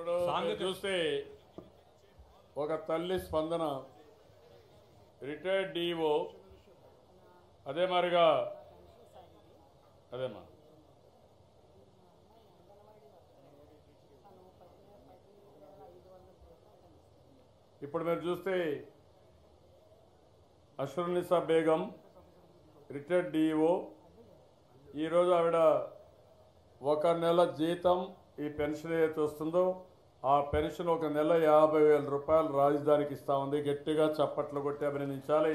ఇప్పుడు సాంఘిక- చూస్తే ఒక తల్లి స్పందన రిటైర్డ్ డిఓ అదే మరిగా అదేమ్మా ఇప్పుడు మీరు చూస్తే అష్రనిసా బేగం రిటైర్డ్ డిఓ ఈరోజు ఆవిడ ఒక నెల జీతం ఈ పెన్షన్ ఏదైతే వస్తుందో ఆ పెన్షన్ ఒక నెల యాభై వేల రూపాయలు రాజధానికి ఇస్తా ఉంది గట్టిగా చప్పట్లు కొట్టి అభినందించాలి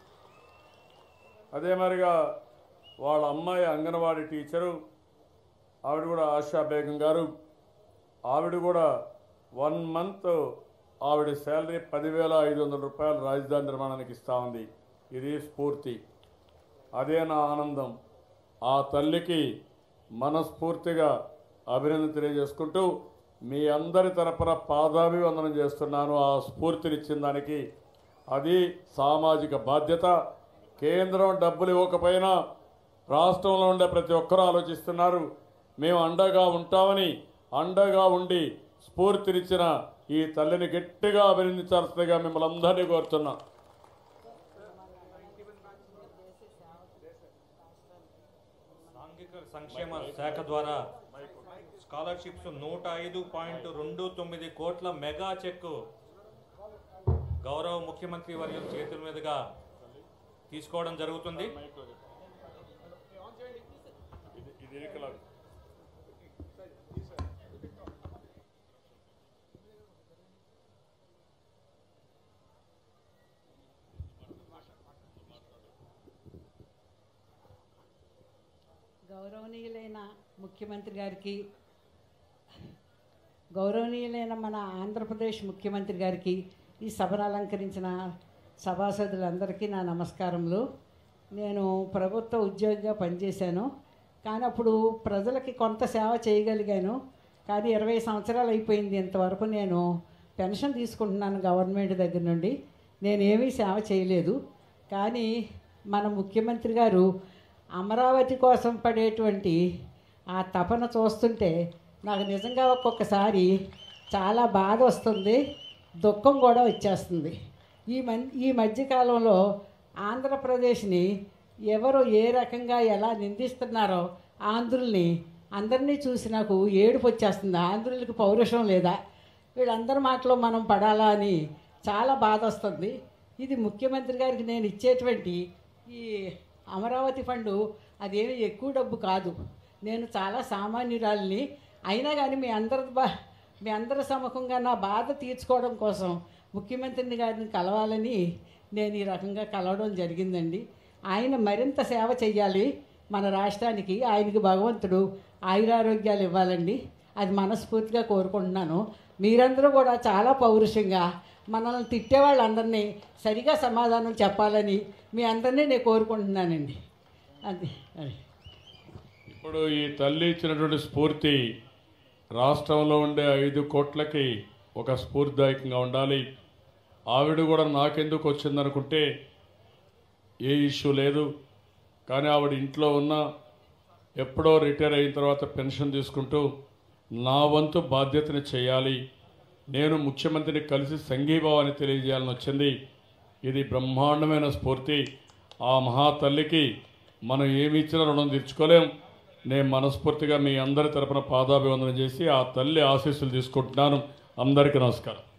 అదే మరిగా వాళ్ళ అమ్మాయి అంగన్వాడీ టీచరు ఆవిడ కూడా ఆశా బేగం గారు ఆవిడ కూడా వన్ మంత్ ఆవిడ శాలరీ పదివేల ఐదు వందల రూపాయలు రాజధాని నిర్మాణానికి ఇస్తా ఉంది ఇది స్ఫూర్తి అదే నా ఆనందం ఆ తల్లికి మనస్ఫూర్తిగా అభినందన తెలియజేసుకుంటూ మీ అందరి తరపున పాదాభివందనం చేస్తున్నాను ఆ స్ఫూర్తినిచ్చిన దానికి అది సామాజిక బాధ్యత కేంద్రం డబ్బులు ఇవ్వకపోయినా రాష్ట్రంలో ఉండే ప్రతి ఒక్కరూ ఆలోచిస్తున్నారు మేము అండగా ఉంటామని అండగా ఉండి స్ఫూర్తినిచ్చిన ఈ తల్లిని గట్టిగా అభినందించాల్సిందిగా మిమ్మల్ని అందరినీ కోరుతున్నాం సాంఘిక సంక్షేమ శాఖ ద్వారా స్కాలర్షిప్స్ నూట ఐదు పాయింట్ రెండు తొమ్మిది కోట్ల మెగా చెక్ గౌరవ ముఖ్యమంత్రి వర్యుల చేతుల మీదుగా తీసుకోవడం జరుగుతుంది ఇది ఇది ఇరుకలాగు. గౌరవనీయులైన ముఖ్యమంత్రి గారికి గౌరవనీయులైన మన ఆంధ్రప్రదేశ్ ముఖ్యమంత్రి గారికి ఈ సభను అలంకరించిన సభాసదులందరికీ నా నమస్కారములు నేను ప్రభుత్వ ఉద్యోగిగా పనిచేశాను కానీ అప్పుడు ప్రజలకి కొంత సేవ చేయగలిగాను కానీ ఇరవై సంవత్సరాలు అయిపోయింది ఇంతవరకు నేను పెన్షన్ తీసుకుంటున్నాను గవర్నమెంట్ దగ్గర నుండి నేనేమీ సేవ చేయలేదు కానీ మన ముఖ్యమంత్రి గారు అమరావతి కోసం పడేటువంటి ఆ తపన చూస్తుంటే నాకు నిజంగా ఒక్కొక్కసారి చాలా బాధ వస్తుంది దుఃఖం కూడా వచ్చేస్తుంది ఈ మన్ ఈ మధ్యకాలంలో ఆంధ్రప్రదేశ్ని ఎవరు ఏ రకంగా ఎలా నిందిస్తున్నారో ఆంధ్రుల్ని అందరినీ చూసి నాకు ఏడుపు వచ్చేస్తుంది ఆంధ్రులకి పౌరుషం లేదా వీళ్ళందరి మాటలో మనం పడాలా అని చాలా బాధ వస్తుంది ఇది ముఖ్యమంత్రి గారికి నేను ఇచ్చేటువంటి ఈ అమరావతి ఫండు అదేమి ఎక్కువ డబ్బు కాదు నేను చాలా సామాన్యురాలిని అయినా కానీ మీ అందరి బా మీ అందరి సముఖంగా నా బాధ తీర్చుకోవడం కోసం ముఖ్యమంత్రిని గారిని కలవాలని నేను ఈ రకంగా కలవడం జరిగిందండి ఆయన మరింత సేవ చెయ్యాలి మన రాష్ట్రానికి ఆయనకి భగవంతుడు ఆయురారోగ్యాలు ఇవ్వాలండి అది మనస్ఫూర్తిగా కోరుకుంటున్నాను మీరందరూ కూడా చాలా పౌరుషంగా మనల్ని తిట్టే వాళ్ళందరినీ సరిగా సమాధానం చెప్పాలని మీ అందరినీ నేను కోరుకుంటున్నానండి అది అది ఇప్పుడు ఈ తల్లి ఇచ్చినటువంటి స్ఫూర్తి రాష్ట్రంలో ఉండే ఐదు కోట్లకి ఒక స్ఫూర్తిదాయకంగా ఉండాలి ఆవిడ కూడా నాకెందుకు వచ్చిందనుకుంటే ఏ ఇష్యూ లేదు కానీ ఆవిడ ఇంట్లో ఉన్న ఎప్పుడో రిటైర్ అయిన తర్వాత పెన్షన్ తీసుకుంటూ నా వంతు బాధ్యతని చేయాలి నేను ముఖ్యమంత్రిని కలిసి సంఘీభావాన్ని తెలియజేయాలని వచ్చింది ఇది బ్రహ్మాండమైన స్ఫూర్తి ఆ మహాతల్లికి మనం ఏమి ఇచ్చినా రుణం తీర్చుకోలేం నేను మనస్ఫూర్తిగా మీ అందరి తరపున పాదాభివందనం చేసి ఆ తల్లి ఆశీస్సులు తీసుకుంటున్నాను అందరికీ నమస్కారం